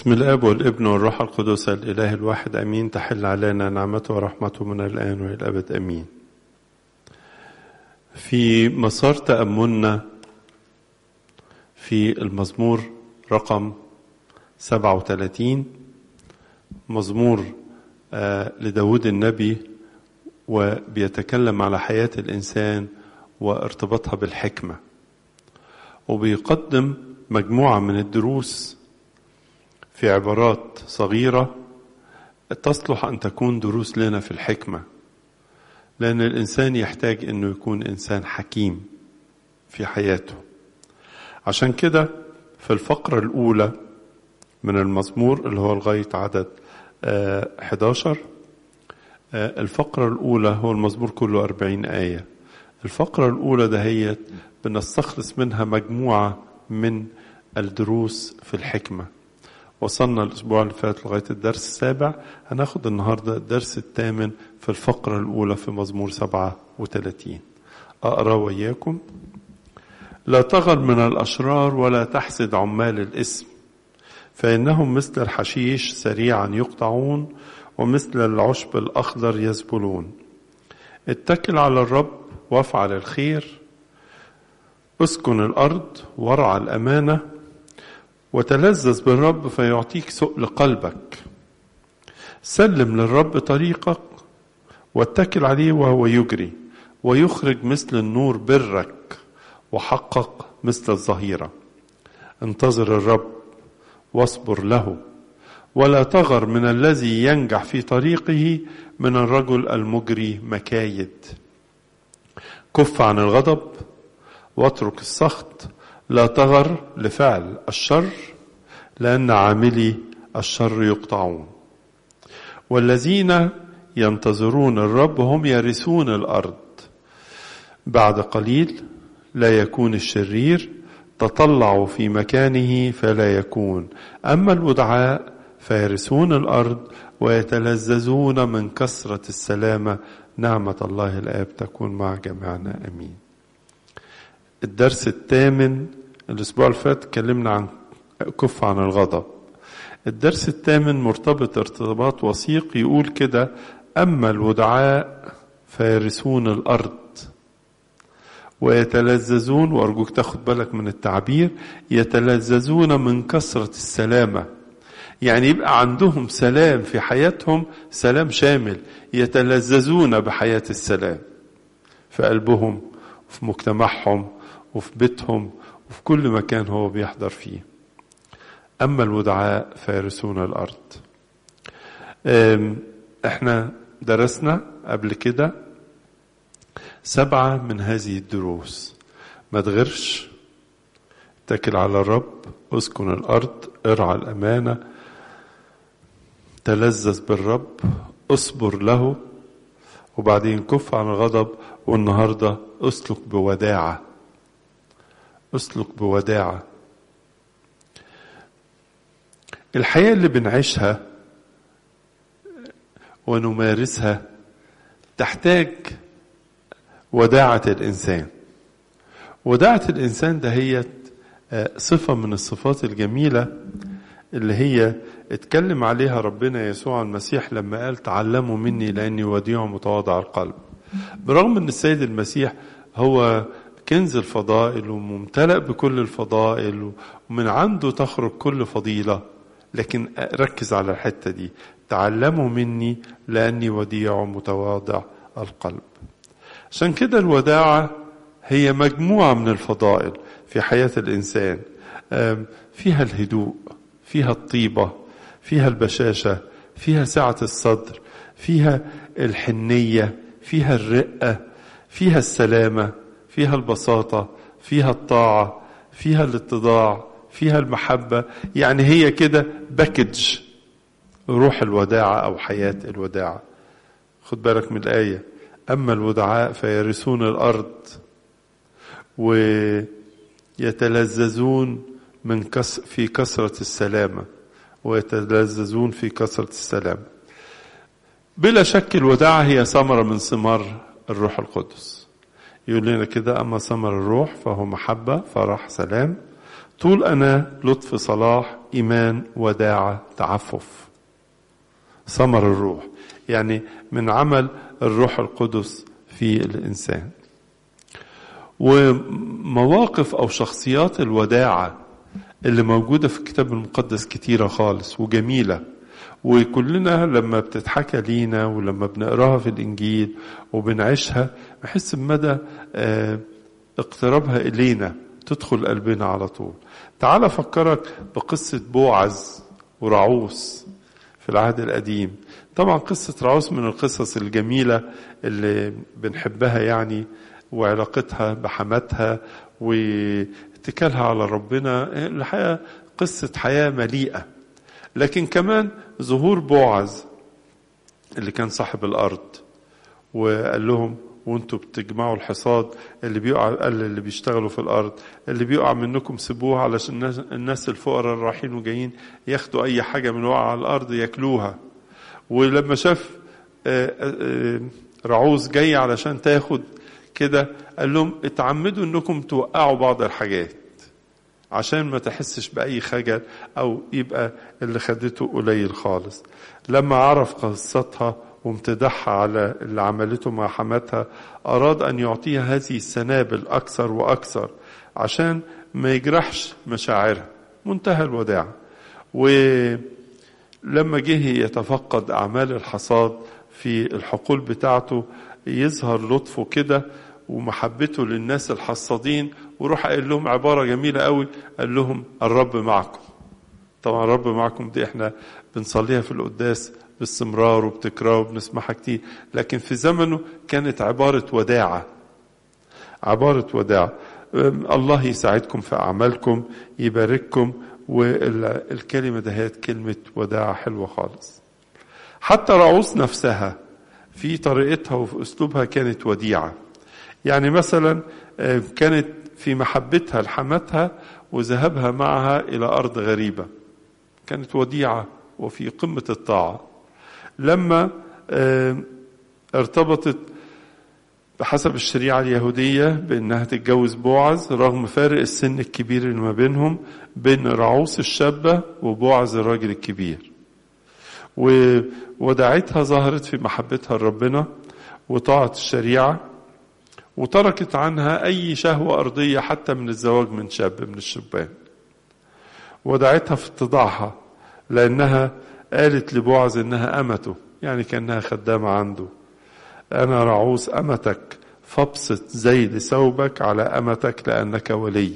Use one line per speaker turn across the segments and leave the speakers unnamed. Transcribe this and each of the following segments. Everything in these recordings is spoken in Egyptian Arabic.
بسم الاب والابن والروح القدس الاله الواحد امين تحل علينا نعمته ورحمته من الان والى الابد امين في مسار تاملنا في المزمور رقم 37 مزمور آه لداود النبي وبيتكلم على حياة الإنسان وارتباطها بالحكمة وبيقدم مجموعة من الدروس في عبارات صغيرة تصلح أن تكون دروس لنا في الحكمة لأن الإنسان يحتاج أنه يكون إنسان حكيم في حياته عشان كده في الفقرة الأولى من المزمور اللي هو لغاية عدد 11 الفقرة الأولى هو المزمور كله 40 آية الفقرة الأولى دهيت بنستخلص منها مجموعة من الدروس في الحكمة وصلنا الأسبوع اللي فات لغاية الدرس السابع هناخد النهاردة الدرس الثامن في الفقرة الأولى في مزمور 37 أقرأ وإياكم لا تغل من الأشرار ولا تحسد عمال الإثم فإنهم مثل الحشيش سريعا يقطعون ومثل العشب الأخضر يزبلون اتكل على الرب وافعل الخير اسكن الأرض وارعى الأمانة وتلذذ بالرب فيعطيك سؤل قلبك سلم للرب طريقك واتكل عليه وهو يجري ويخرج مثل النور برك وحقق مثل الظهيرة انتظر الرب واصبر له ولا تغر من الذي ينجح في طريقه من الرجل المجري مكايد كف عن الغضب واترك السخط لا تغر لفعل الشر لأن عاملي الشر يقطعون والذين ينتظرون الرب هم يرثون الأرض بعد قليل لا يكون الشرير تطلعوا في مكانه فلا يكون أما الودعاء فيرثون الأرض ويتلذذون من كثرة السلامة نعمة الله الآب تكون مع جميعنا أمين الدرس الثامن الأسبوع اللي فات اتكلمنا عن كف عن الغضب الدرس الثامن مرتبط ارتباط وثيق يقول كده أما الودعاء فيرثون الأرض ويتلذذون وأرجوك تاخد بالك من التعبير يتلذذون من كثرة السلامة يعني يبقى عندهم سلام في حياتهم سلام شامل يتلذذون بحياة السلام في قلبهم وفي مجتمعهم وفي بيتهم وفي كل مكان هو بيحضر فيه أما الودعاء فيرثون الأرض احنا درسنا قبل كده سبعة من هذه الدروس ما تغيرش اتكل على الرب اسكن الأرض ارعى الأمانة تلذذ بالرب اصبر له وبعدين كف عن الغضب والنهارده اسلك بوداعة اسلك بوداعة الحياة اللي بنعيشها ونمارسها تحتاج وداعة الإنسان وداعة الإنسان ده هي صفة من الصفات الجميلة اللي هي اتكلم عليها ربنا يسوع المسيح لما قال تعلموا مني لأني وديع متواضع القلب برغم أن السيد المسيح هو كنز الفضائل وممتلئ بكل الفضائل ومن عنده تخرج كل فضيلة لكن ركز على الحتة دي تعلموا مني لأني وديع متواضع القلب عشان كده الوداعة هي مجموعة من الفضائل في حياة الإنسان فيها الهدوء فيها الطيبة فيها البشاشة فيها سعة الصدر فيها الحنية فيها الرقة فيها السلامة فيها البساطة فيها الطاعة فيها الاتضاع فيها المحبة يعني هي كده باكج روح الوداعة أو حياة الوداعة خد بالك من الآية أما الودعاء فيرثون الأرض ويتلذذون من كس في كثرة السلامة ويتلذذون في كثرة السلامة بلا شك الوداعة هي ثمرة من ثمار الروح القدس يقول لنا كده أما ثمر الروح فهو محبة فرح سلام طول أنا لطف صلاح إيمان وداعة تعفف ثمر الروح يعني من عمل الروح القدس في الإنسان ومواقف أو شخصيات الوداعة اللي موجودة في الكتاب المقدس كتيرة خالص وجميلة وكلنا لما بتتحكى لينا ولما بنقراها في الإنجيل وبنعيشها بحس بمدى اقترابها إلينا تدخل قلبنا على طول تعال أفكرك بقصة بوعز ورعوس في العهد القديم طبعا قصة رعوس من القصص الجميلة اللي بنحبها يعني وعلاقتها بحماتها واتكالها على ربنا الحقيقة قصة حياة مليئة لكن كمان ظهور بوعز اللي كان صاحب الأرض وقال لهم وانتوا بتجمعوا الحصاد اللي بيقع قال اللي بيشتغلوا في الارض اللي بيقع منكم سيبوه علشان الناس الفقراء الرايحين وجايين ياخدوا اي حاجه من وقع على الارض ياكلوها ولما شاف رعوز جاي علشان تاخد كده قال لهم اتعمدوا انكم توقعوا بعض الحاجات عشان ما تحسش بأي خجل أو يبقى اللي خدته قليل خالص لما عرف قصتها وامتدحها على اللي عملته مع حماتها أراد أن يعطيها هذه السنابل أكثر وأكثر عشان ما يجرحش مشاعرها منتهى الوداع ولما جه يتفقد أعمال الحصاد في الحقول بتاعته يظهر لطفه كده ومحبته للناس الحصادين وروح قال لهم عبارة جميلة قوي قال لهم الرب معكم طبعا الرب معكم دي احنا بنصليها في القداس باستمرار وبتكرار وبنسمعها كتير لكن في زمنه كانت عبارة وداعة عبارة وداعة الله يساعدكم في أعمالكم يبارككم والكلمة دهيت كلمة وداعة حلوة خالص حتى رعوس نفسها في طريقتها وفي أسلوبها كانت وديعة يعني مثلا كانت في محبتها لحماتها وذهابها معها إلى أرض غريبة كانت وديعة وفي قمة الطاعة لما ارتبطت بحسب الشريعة اليهودية بأنها تتجوز بوعز رغم فارق السن الكبير اللي ما بينهم بين رعوس الشابة وبوعز الراجل الكبير ووداعتها ظهرت في محبتها لربنا وطاعة الشريعة وتركت عنها أي شهوة أرضية حتى من الزواج من شاب من الشبان ودعتها في اتضاعها لأنها قالت لبوعز إنها أمته يعني كأنها خدامة عنده أنا رعوس أمتك فابسط زيد ثوبك على أمتك لأنك ولي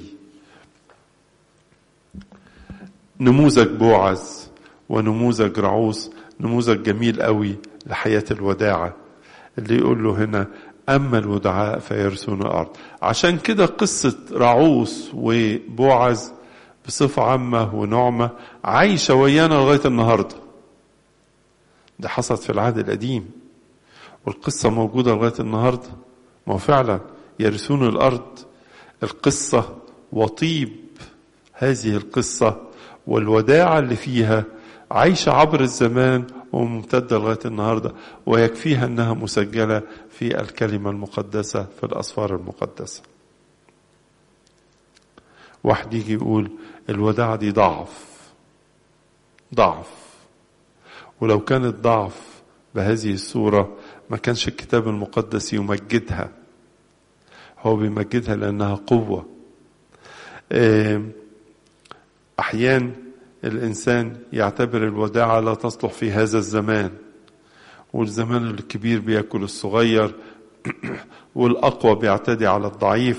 نموذج بوعز ونموذج رعوس نموذج جميل قوي لحياة الوداعة اللي يقول له هنا أما الودعاء فيرثون الأرض عشان كده قصة رعوس وبوعز بصفة عامة ونعمة عايشة ويانا لغاية النهاردة ده حصلت في العهد القديم والقصة موجودة لغاية النهاردة ما هو فعلا يرثون الأرض القصة وطيب هذه القصة والوداعة اللي فيها عايشة عبر الزمان وممتدة لغاية النهاردة ويكفيها أنها مسجلة في الكلمة المقدسة في الأسفار المقدسة واحد يجي يقول الوداعة دي ضعف ضعف ولو كانت ضعف بهذه الصورة ما كانش الكتاب المقدس يمجدها هو بيمجدها لأنها قوة أحيان الإنسان يعتبر الوداعة لا تصلح في هذا الزمان والزمان الكبير بياكل الصغير والأقوى بيعتدي على الضعيف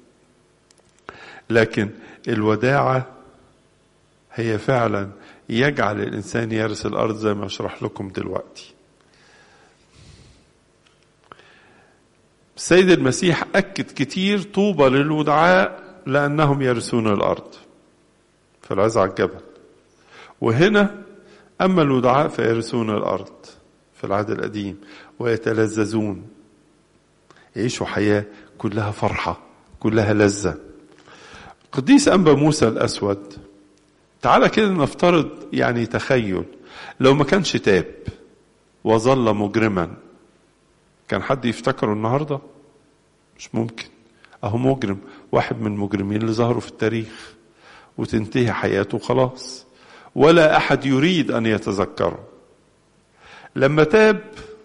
لكن الوداعة هي فعلا يجعل الإنسان يرث الأرض زي ما أشرح لكم دلوقتي السيد المسيح أكد كتير طوبى للودعاء لأنهم يرثون الأرض في العزة على الجبل وهنا أما الودعاء فيرثون الأرض في العهد القديم ويتلذذون يعيشوا حياة كلها فرحة كلها لذة قديس أنبا موسى الأسود تعالى كده نفترض يعني تخيل لو ما كانش تاب وظل مجرما كان حد يفتكره النهاردة مش ممكن أهو مجرم واحد من المجرمين اللي ظهروا في التاريخ وتنتهي حياته خلاص ولا أحد يريد أن يتذكره لما تاب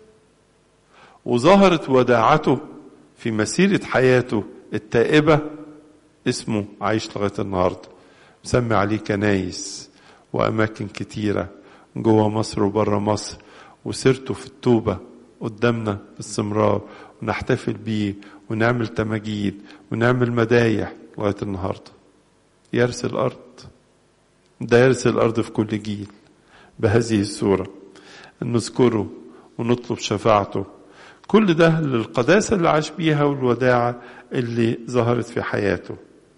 وظهرت وداعته في مسيرة حياته التائبة اسمه عايش لغاية النهاردة مسمي عليه كنايس وأماكن كتيرة جوه مصر وبره مصر وسيرته في التوبة قدامنا باستمرار ونحتفل بيه ونعمل تماجيد ونعمل مدايح لغاية النهاردة يرث الأرض ده يرث الأرض في كل جيل بهذه الصورة نذكره ونطلب شفاعته كل ده للقداسة اللي عاش بيها والوداعة اللي ظهرت في حياته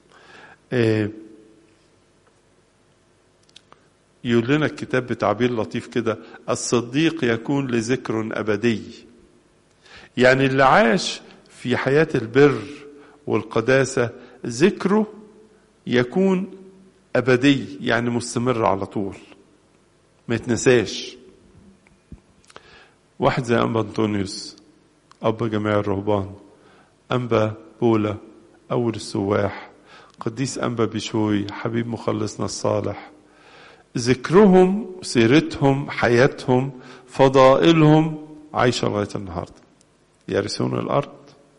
يقول لنا الكتاب بتعبير لطيف كده الصديق يكون لذكر أبدي يعني اللي عاش في حياة البر والقداسة ذكره يكون أبدي يعني مستمر على طول ما يتنساش واحد زي أنبا أنطونيوس أب جميع الرهبان أنبا بولا أول السواح قديس أنبا بشوي حبيب مخلصنا الصالح ذكرهم سيرتهم حياتهم فضائلهم عايشة لغاية النهاردة يرثون الأرض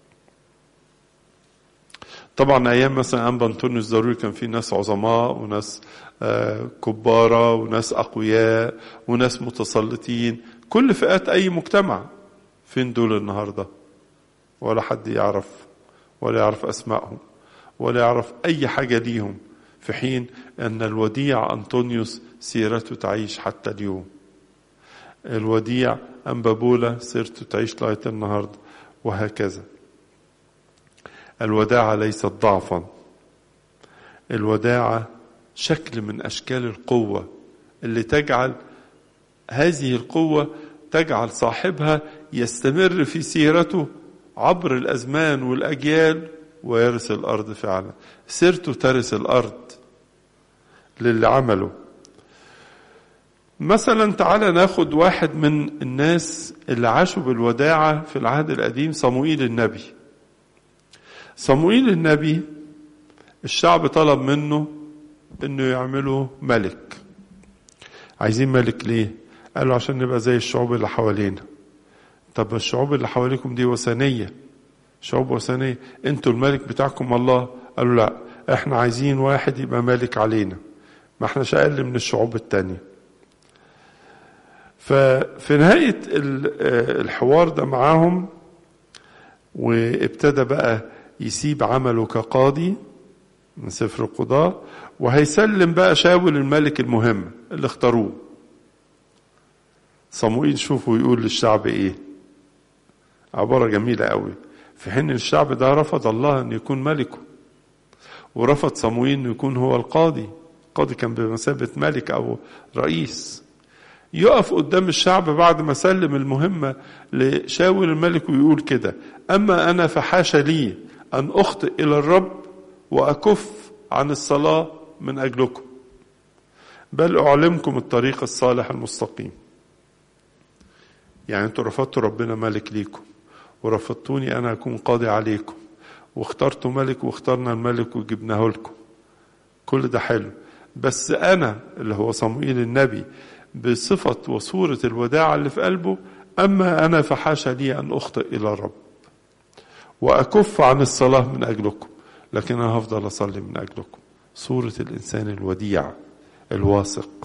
طبعا أيام مثلا أنبا أنطونيوس ضروري كان في ناس عظماء وناس كبارة وناس أقوياء وناس متسلطين كل فئات أي مجتمع فين دول النهاردة ولا حد يعرف ولا يعرف أسمائهم ولا يعرف أي حاجة ليهم في حين أن الوديع أنطونيوس سيرته تعيش حتى اليوم الوديع أنبابولا سيرته تعيش لغاية النهاردة وهكذا الوداعة ليست ضعفا الوداعة شكل من أشكال القوة اللي تجعل هذه القوة تجعل صاحبها يستمر في سيرته عبر الأزمان والأجيال ويرث الأرض فعلا سيرته ترث الأرض للي عمله مثلا تعالى ناخد واحد من الناس اللي عاشوا بالوداعة في العهد القديم صموئيل النبي صموئيل النبي الشعب طلب منه انه يعمله ملك عايزين ملك ليه قالوا عشان نبقى زي الشعوب اللي حوالينا طب الشعوب اللي حواليكم دي وثنيه شعوب وثنيه انتوا الملك بتاعكم الله قالوا لا احنا عايزين واحد يبقى ملك علينا ما احناش اقل من الشعوب التانية ففي نهاية الحوار ده معاهم وابتدى بقى يسيب عمله كقاضي من سفر القضاء وهيسلم بقى شاول الملك المهم اللي اختاروه صموئيل شوفوا يقول للشعب ايه عبارة جميلة قوي في حين الشعب ده رفض الله ان يكون ملكه ورفض صموئيل انه يكون هو القاضي القاضي كان بمثابة ملك او رئيس يقف قدام الشعب بعد ما سلم المهمة لشاول الملك ويقول كده أما أنا فحاش لي أن أخطئ إلى الرب وأكف عن الصلاة من أجلكم بل أعلمكم الطريق الصالح المستقيم يعني أنتوا رفضتوا ربنا ملك ليكم ورفضتوني أنا أكون قاضي عليكم واخترتوا ملك واخترنا الملك وجبناه لكم كل ده حلو بس أنا اللي هو صموئيل النبي بصفة وصورة الوداع اللي في قلبه أما أنا فحاشا لي أن أخطئ إلى الرب وأكف عن الصلاة من أجلكم لكن أنا هفضل أصلي من أجلكم صورة الإنسان الوديع الواثق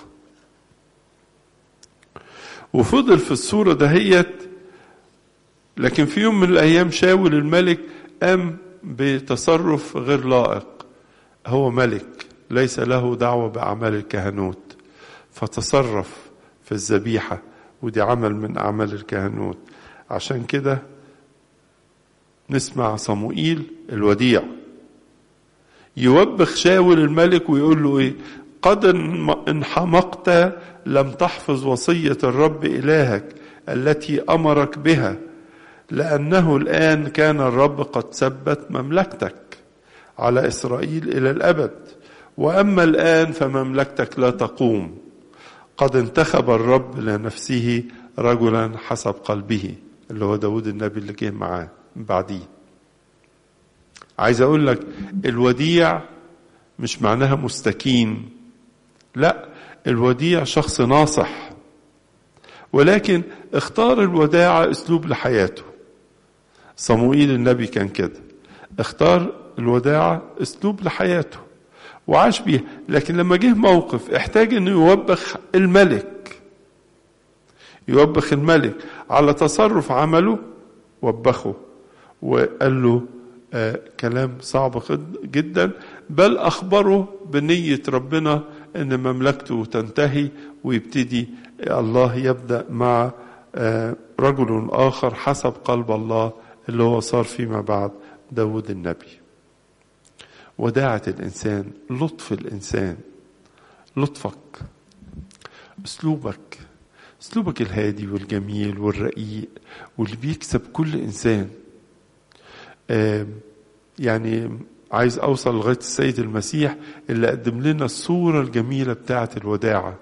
وفضل في الصورة دهيت لكن في يوم من الأيام شاول الملك قام بتصرف غير لائق هو ملك ليس له دعوة بأعمال الكهنوت فتصرف في الذبيحة ودي عمل من أعمال الكهنوت عشان كده نسمع صموئيل الوديع يوبخ شاول الملك ويقول له ايه قد ان حمقت لم تحفظ وصية الرب إلهك التي أمرك بها لأنه الآن كان الرب قد ثبت مملكتك على إسرائيل إلى الأبد وأما الآن فمملكتك لا تقوم قد انتخب الرب لنفسه رجلا حسب قلبه اللي هو داود النبي اللي جه معاه بعديه عايز اقول لك الوديع مش معناها مستكين لا الوديع شخص ناصح ولكن اختار الوداعة اسلوب لحياته صموئيل النبي كان كده اختار الوداعة اسلوب لحياته وعاش بيها لكن لما جه موقف احتاج انه يوبخ الملك يوبخ الملك على تصرف عمله وبخه وقال له آه كلام صعب جدا بل اخبره بنيه ربنا ان مملكته تنتهي ويبتدي الله يبدا مع آه رجل اخر حسب قلب الله اللي هو صار فيما بعد داود النبي وداعة الإنسان لطف الإنسان لطفك أسلوبك أسلوبك الهادي والجميل والرقيق واللي بيكسب كل إنسان آه يعني عايز أوصل لغاية السيد المسيح اللي قدم لنا الصورة الجميلة بتاعة الوداعة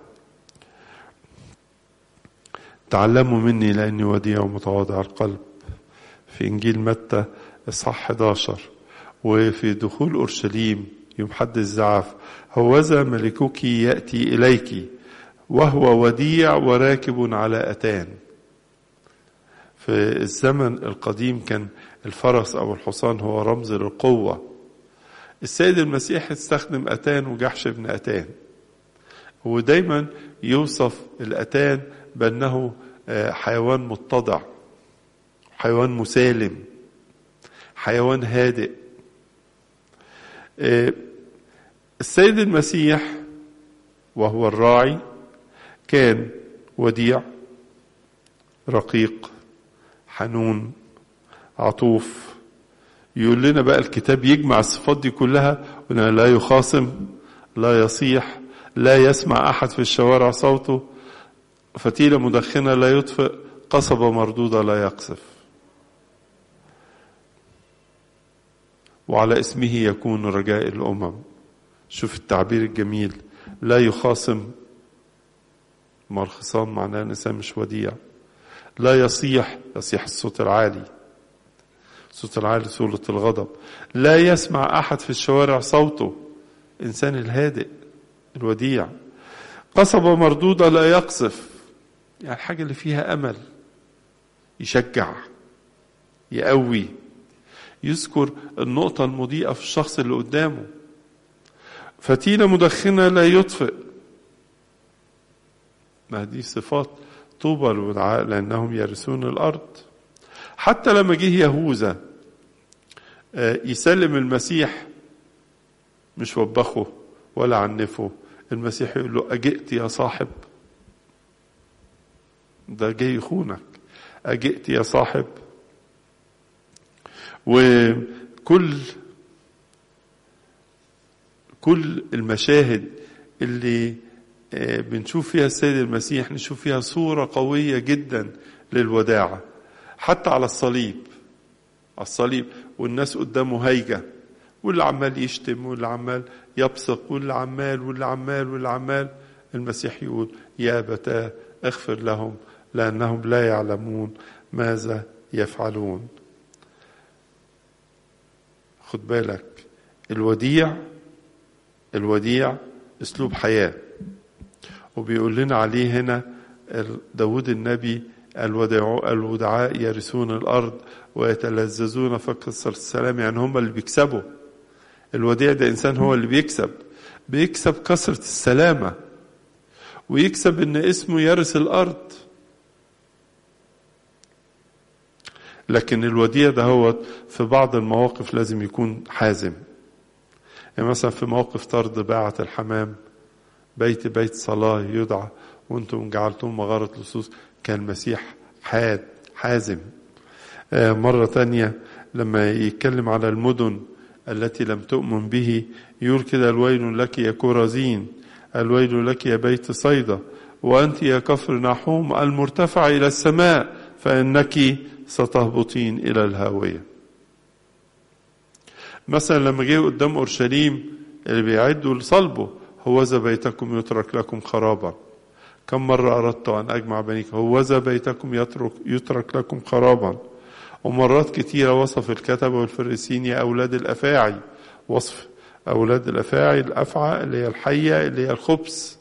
تعلموا مني لأني وديع ومتواضع القلب في إنجيل متى إصحاح 11 وفي دخول أورشليم يوم حد الزعف هوذا ملكك يأتي إليك وهو وديع وراكب على أتان في الزمن القديم كان الفرس أو الحصان هو رمز للقوة السيد المسيح استخدم أتان وجحش بن أتان ودايما يوصف الأتان بأنه حيوان متضع حيوان مسالم حيوان هادئ السيد المسيح وهو الراعي كان وديع رقيق حنون عطوف يقول لنا بقى الكتاب يجمع الصفات دي كلها لا يخاصم لا يصيح لا يسمع احد في الشوارع صوته فتيله مدخنه لا يطفئ قصبه مردوده لا يقصف وعلى اسمه يكون رجاء الامم شوف التعبير الجميل لا يخاصم ما الخصام معناه انسان مش وديع لا يصيح يصيح الصوت العالي الصوت العالي صورة الغضب لا يسمع أحد في الشوارع صوته إنسان الهادئ الوديع قصبة مردودة لا يقصف يعني الحاجة اللي فيها أمل يشجع يقوي يذكر النقطة المضيئة في الشخص اللي قدامه فتيلة مدخنة لا يطفئ ما دي صفات طوبى للودعاء لأنهم يرثون الأرض حتى لما جه يهوذا يسلم المسيح مش وبخه ولا عنفه المسيح يقول له أجئت يا صاحب ده جاي يخونك أجئت يا صاحب وكل كل المشاهد اللي بنشوف فيها السيد المسيح نشوف فيها صورة قوية جدا للوداعة حتى على الصليب على الصليب والناس قدامه هيجة واللي عمال يشتم واللي عمال يبصق واللي عمال واللي عمال واللي عمال المسيح يقول يا أبتاه اغفر لهم لأنهم لا يعلمون ماذا يفعلون خد بالك الوديع الوديع اسلوب حياه وبيقول لنا عليه هنا داود النبي الودعاء يرثون الارض ويتلذذون في قصر السلام يعني هم اللي بيكسبوا الوديع ده انسان هو اللي بيكسب بيكسب كثرة السلامة ويكسب ان اسمه يرث الارض لكن الوديع ده هو في بعض المواقف لازم يكون حازم يعني مثلا في موقف طرد باعة الحمام بيت بيت صلاة يدعى وانتم جعلتم مغارة لصوص كان المسيح حاد حازم آه مرة تانية لما يتكلم على المدن التي لم تؤمن به يقول كده الويل لك يا كورازين الويل لك يا بيت صيدا وأنت يا كفر نحوم المرتفع إلى السماء فإنك ستهبطين إلى الهاوية مثلا لما جه قدام أورشليم اللي بيعدوا لصلبه هوذا بيتكم يترك لكم خرابا كم مرة أردت أن أجمع بنيك هوذا بيتكم يترك, يترك لكم خرابا ومرات كثيرة وصف الكتبة والفريسين يا أولاد الأفاعي وصف أولاد الأفاعي الأفعى اللي هي الحية اللي هي الخبز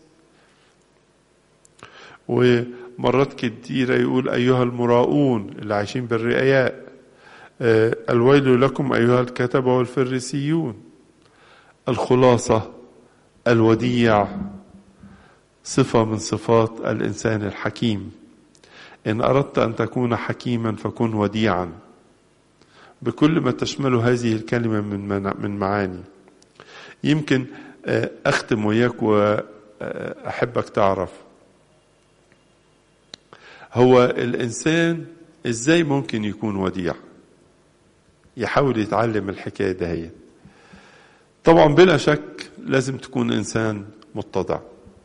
ومرات كتيرة يقول أيها المراؤون اللي عايشين بالرئياء آه، الويل لكم أيها الكتبة والفريسيون الخلاصة الوديع صفة من صفات الإنسان الحكيم إن أردت أن تكون حكيما فكن وديعا بكل ما تشمله هذه الكلمة من من معاني يمكن آه، أختم وياك وأحبك تعرف هو الإنسان إزاي ممكن يكون وديع يحاول يتعلم الحكاية دهيت طبعا بلا شك لازم تكون إنسان متضع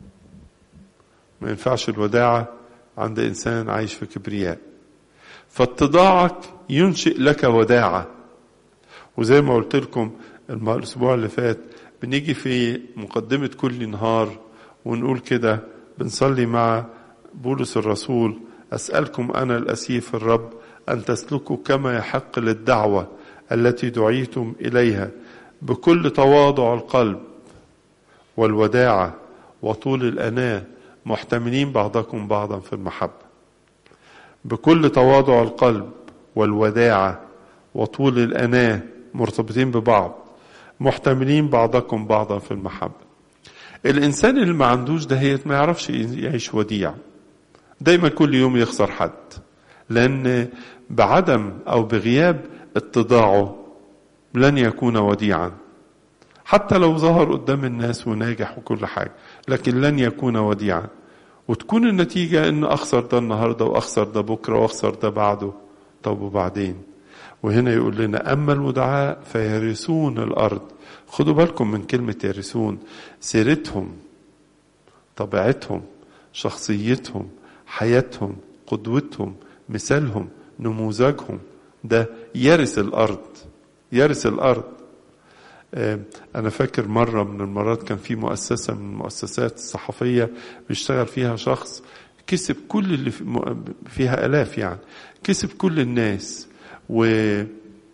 ما ينفعش الوداعة عند إنسان عايش في كبرياء فاتضاعك ينشئ لك وداعة وزي ما قلت لكم الأسبوع اللي فات بنيجي في مقدمة كل نهار ونقول كده بنصلي مع بولس الرسول أسألكم أنا الأسيف الرب أن تسلكوا كما يحق للدعوة التي دعيتم إليها بكل تواضع القلب والوداعة وطول الأناة محتملين بعضكم بعضا في المحبة بكل تواضع القلب والوداعة وطول الأناة مرتبطين ببعض محتملين بعضكم بعضا في المحبة الإنسان اللي ما عندوش دهيت ما يعرفش يعيش وديع دايما كل يوم يخسر حد لأن بعدم أو بغياب اتضاعه لن يكون وديعا حتى لو ظهر قدام الناس وناجح وكل حاجة لكن لن يكون وديعا وتكون النتيجة ان اخسر ده النهاردة واخسر ده بكرة واخسر ده بعده طب وبعدين وهنا يقول لنا اما الودعاء فيرثون الارض خدوا بالكم من كلمة يرثون سيرتهم طبيعتهم شخصيتهم حياتهم قدوتهم مثالهم نموذجهم ده يرث الارض يرث الارض أنا فاكر مرة من المرات كان في مؤسسة من المؤسسات الصحفية بيشتغل فيها شخص كسب كل اللي فيها آلاف يعني كسب كل الناس والناس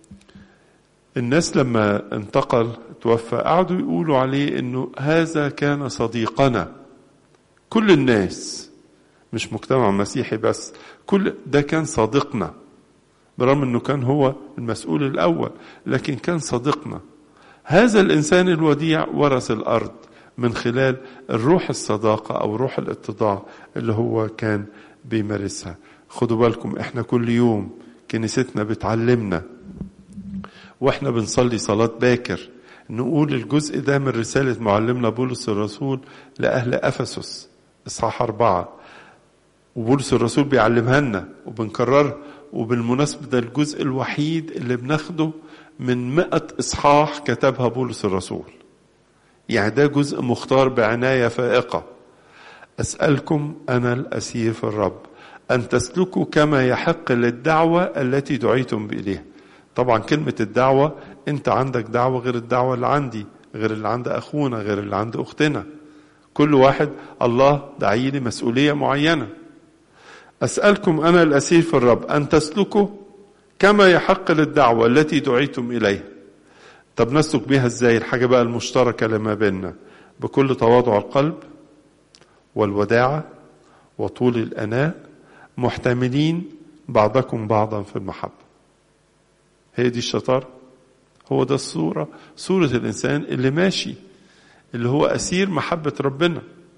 لما انتقل توفى قعدوا يقولوا عليه انه هذا كان صديقنا كل الناس مش مجتمع مسيحي بس كل ده كان صديقنا برغم انه كان هو المسؤول الاول لكن كان صديقنا هذا الانسان الوديع ورث الارض من خلال الروح الصداقه او روح الاتضاع اللي هو كان بيمارسها خدوا بالكم احنا كل يوم كنيستنا بتعلمنا واحنا بنصلي صلاه باكر نقول الجزء ده من رساله معلمنا بولس الرسول لاهل افسس اصحاح اربعه وبولس الرسول بيعلمها لنا وبنكررها وبالمناسبه ده الجزء الوحيد اللي بناخده من مئة إصحاح كتبها بولس الرسول يعني ده جزء مختار بعناية فائقة أسألكم أنا الأسير في الرب أن تسلكوا كما يحق للدعوة التي دعيتم إليها طبعا كلمة الدعوة أنت عندك دعوة غير الدعوة اللي عندي غير اللي عند أخونا غير اللي عند أختنا كل واحد الله دعي لي مسؤولية معينة أسألكم أنا الأسير في الرب أن تسلكوا كما يحق للدعوة التي دعيتم إليها طب نسلك بها ازاي الحاجة بقى المشتركة لما بيننا بكل تواضع القلب والوداعة وطول الأناء محتملين بعضكم بعضا في المحبة هي دي الشطارة هو ده الصورة صورة الإنسان اللي ماشي اللي هو أسير محبة ربنا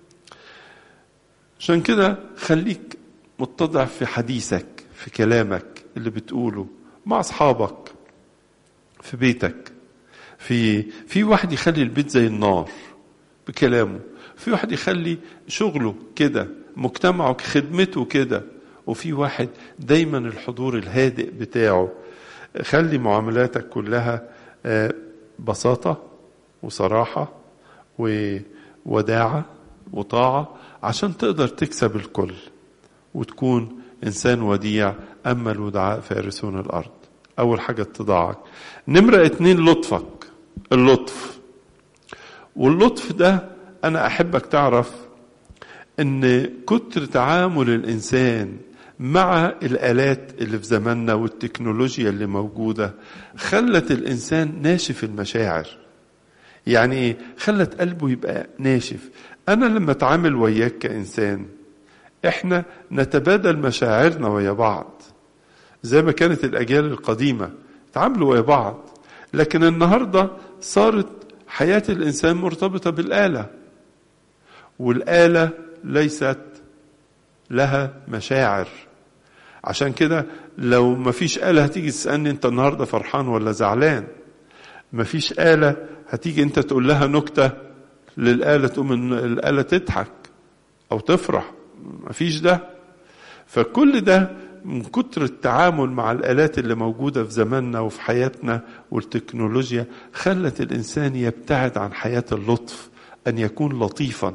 عشان كده خليك متضع في حديثك في كلامك اللي بتقوله مع اصحابك في بيتك في في واحد يخلي البيت زي النار بكلامه في واحد يخلي شغله كده مجتمعه خدمته كده وفي واحد دايما الحضور الهادئ بتاعه خلي معاملاتك كلها بساطة وصراحة ووداعة وطاعة عشان تقدر تكسب الكل وتكون إنسان وديع أما الودعاء فارسون الأرض أول حاجة اتضاعك نمرة اتنين لطفك اللطف واللطف ده أنا أحبك تعرف أن كتر تعامل الإنسان مع الآلات اللي في زماننا والتكنولوجيا اللي موجودة خلت الإنسان ناشف المشاعر يعني ايه خلت قلبه يبقى ناشف انا لما اتعامل وياك كانسان احنا نتبادل مشاعرنا ويا بعض زي ما كانت الاجيال القديمه تعاملوا ويا بعض لكن النهارده صارت حياه الانسان مرتبطه بالاله والاله ليست لها مشاعر عشان كده لو ما فيش آلة هتيجي تسألني أنت النهاردة فرحان ولا زعلان ما فيش آلة هتيجي أنت تقول لها نكتة للآلة تقوم الآلة تضحك أو تفرح ما فيش ده فكل ده من كتر التعامل مع الآلات اللي موجودة في زماننا وفي حياتنا والتكنولوجيا خلت الإنسان يبتعد عن حياة اللطف أن يكون لطيفا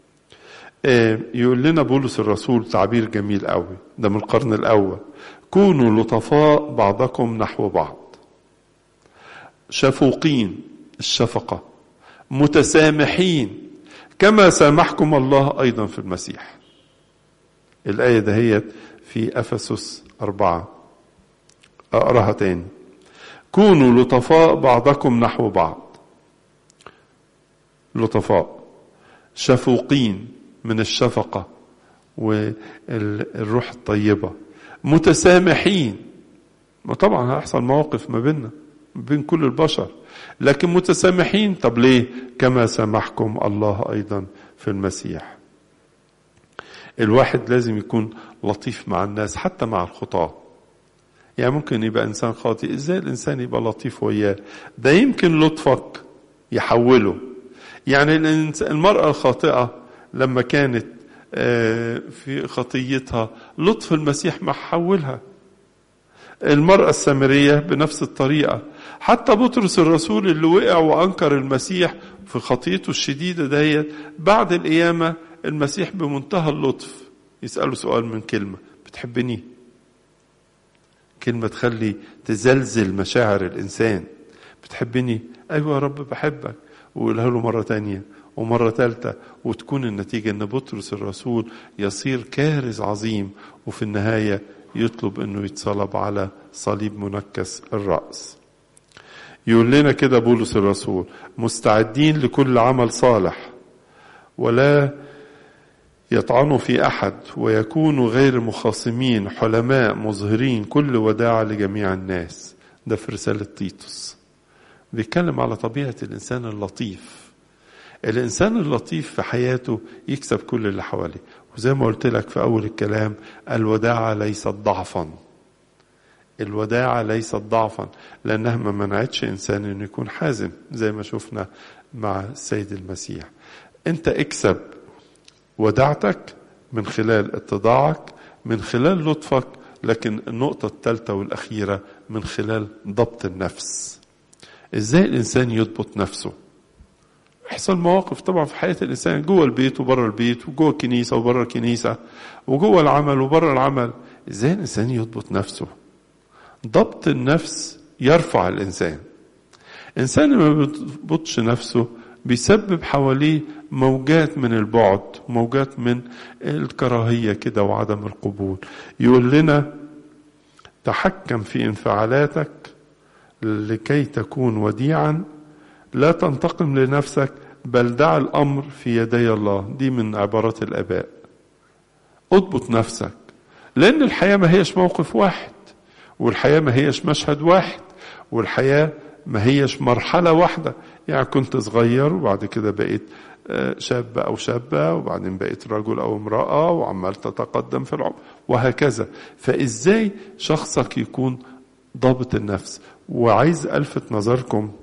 يقول لنا بولس الرسول تعبير جميل قوي ده من القرن الأول كونوا لطفاء بعضكم نحو بعض شفوقين الشفقة متسامحين كما سامحكم الله أيضا في المسيح الآية دهيت في أفسس أربعة أقرأها تاني كونوا لطفاء بعضكم نحو بعض لطفاء شفوقين من الشفقة والروح الطيبة متسامحين ما طبعا هيحصل مواقف ما بيننا ما بين كل البشر لكن متسامحين طب ليه كما سامحكم الله أيضا في المسيح الواحد لازم يكون لطيف مع الناس حتى مع الخطاة يعني ممكن يبقى إنسان خاطئ إزاي الإنسان يبقى لطيف وياه ده يمكن لطفك يحوله يعني المرأة الخاطئة لما كانت في خطيتها لطف المسيح ما حولها المرأة السامرية بنفس الطريقة حتى بطرس الرسول اللي وقع وأنكر المسيح في خطيته الشديدة ديت بعد القيامة المسيح بمنتهى اللطف يسأله سؤال من كلمة بتحبني كلمة تخلي تزلزل مشاعر الإنسان بتحبني أيوة يا رب بحبك ويقولها له مرة تانية ومرة ثالثة وتكون النتيجة أن بطرس الرسول يصير كارث عظيم وفي النهاية يطلب أنه يتصلب على صليب منكس الرأس يقول لنا كده بولس الرسول مستعدين لكل عمل صالح ولا يطعنوا في أحد ويكونوا غير مخاصمين حلماء مظهرين كل وداعة لجميع الناس ده في رسالة تيتوس بيتكلم على طبيعة الإنسان اللطيف الإنسان اللطيف في حياته يكسب كل اللي حواليه وزي ما قلت لك في أول الكلام الوداعة ليست ضعفا الوداعة ليست ضعفا لأنها ما منعتش إنسان أنه يكون حازم زي ما شفنا مع السيد المسيح أنت اكسب وداعتك من خلال اتضاعك من خلال لطفك لكن النقطة الثالثة والأخيرة من خلال ضبط النفس ازاي الإنسان يضبط نفسه يحصل مواقف طبعا في حياة الإنسان جوه البيت وبره البيت وجوه الكنيسة وبره الكنيسة وجوه العمل وبره العمل ازاي الإنسان يضبط نفسه ضبط النفس يرفع الإنسان إنسان ما بيضبطش نفسه بيسبب حواليه موجات من البعد موجات من الكراهية كده وعدم القبول يقول لنا تحكم في انفعالاتك لكي تكون وديعا لا تنتقم لنفسك بل دع الأمر في يدي الله دي من عبارات الآباء اضبط نفسك لأن الحياة ما هيش موقف واحد والحياة ما هيش مشهد واحد والحياة ما هيش مرحلة واحدة يعني كنت صغير وبعد كده بقيت شاب أو شابة وبعدين بقيت رجل أو امرأة وعمال تتقدم في العمر وهكذا فإزاي شخصك يكون ضابط النفس وعايز ألفت نظركم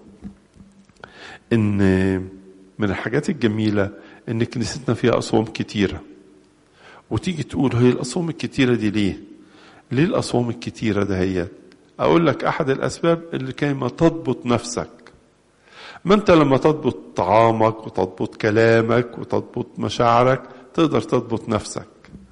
إن من الحاجات الجميلة إن كنيستنا فيها أصوام كتيرة وتيجي تقول هي الأصوام الكتيرة دي ليه؟ ليه الأصوام الكتيرة دهيت؟ أقول لك أحد الأسباب اللي كيما تضبط نفسك ما أنت لما تضبط طعامك وتضبط كلامك وتضبط مشاعرك تقدر تضبط نفسك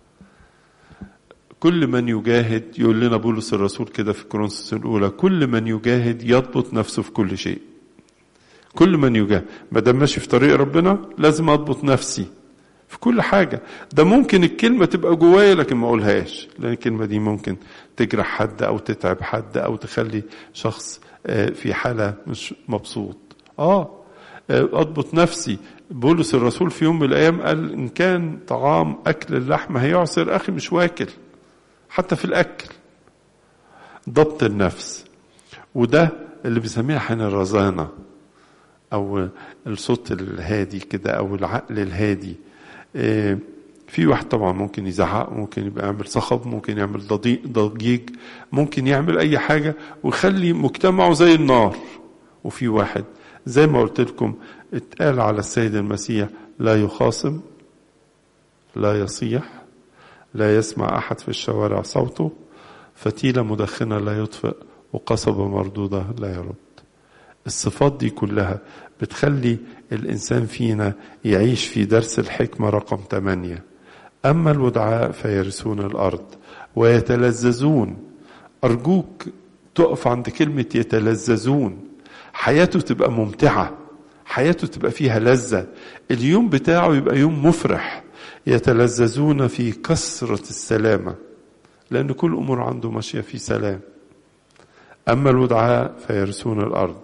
كل من يجاهد يقول لنا بولس الرسول كده في كورنثوس الأولى كل من يجاهد يضبط نفسه في كل شيء كل من يجاهد ما دام ماشي في طريق ربنا لازم أضبط نفسي في كل حاجة ده ممكن الكلمة تبقى جوايا لكن ما أقولهاش لأن الكلمة دي ممكن تجرح حد أو تتعب حد أو تخلي شخص في حالة مش مبسوط آه اضبط نفسي بولس الرسول في يوم من الايام قال ان كان طعام اكل اللحم هيعسر اخي مش واكل حتى في الاكل ضبط النفس وده اللي بيسميها حين الرزانه او الصوت الهادي كده او العقل الهادي في واحد طبعا ممكن يزعق ممكن يبقى يعمل صخب ممكن يعمل ضجيج ممكن يعمل اي حاجه ويخلي مجتمعه زي النار وفي واحد زي ما قلت لكم اتقال على السيد المسيح لا يخاصم لا يصيح لا يسمع احد في الشوارع صوته فتيله مدخنه لا يطفئ وقصبه مردوده لا يرد الصفات دي كلها بتخلي الإنسان فينا يعيش في درس الحكمة رقم 8 أما الودعاء فيرثون الأرض ويتلذذون أرجوك تقف عند كلمة يتلذذون حياته تبقى ممتعة حياته تبقى فيها لذة اليوم بتاعه يبقى يوم مفرح يتلذذون في كثرة السلامة لأن كل أمور عنده ماشية في سلام أما الودعاء فيرثون الأرض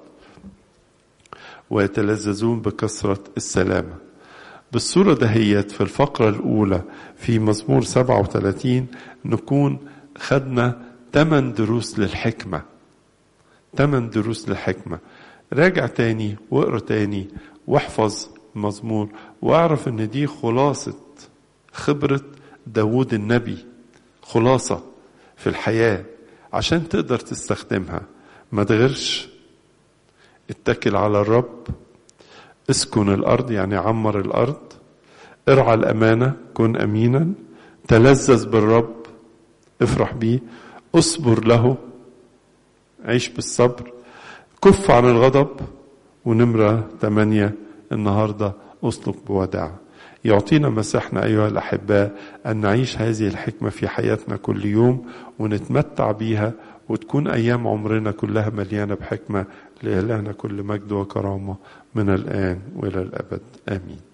ويتلذذون بكثرة السلامة بالصورة دهيت في الفقرة الأولى في مزمور 37 نكون خدنا ثمان دروس للحكمة ثمان دروس للحكمة راجع تاني واقرا تاني واحفظ مزمور واعرف ان دي خلاصة خبرة داود النبي خلاصة في الحياة عشان تقدر تستخدمها ما تغيرش اتكل على الرب اسكن الارض يعني عمر الارض ارعى الامانه كن امينا تلذذ بالرب افرح بيه اصبر له عيش بالصبر كف عن الغضب ونمرة ثمانية النهاردة أسلك بوداع يعطينا مساحنا أيها الأحباء أن نعيش هذه الحكمة في حياتنا كل يوم ونتمتع بيها وتكون أيام عمرنا كلها مليانة بحكمة لإلهنا كل مجد وكرامة من الآن وإلى الأبد آمين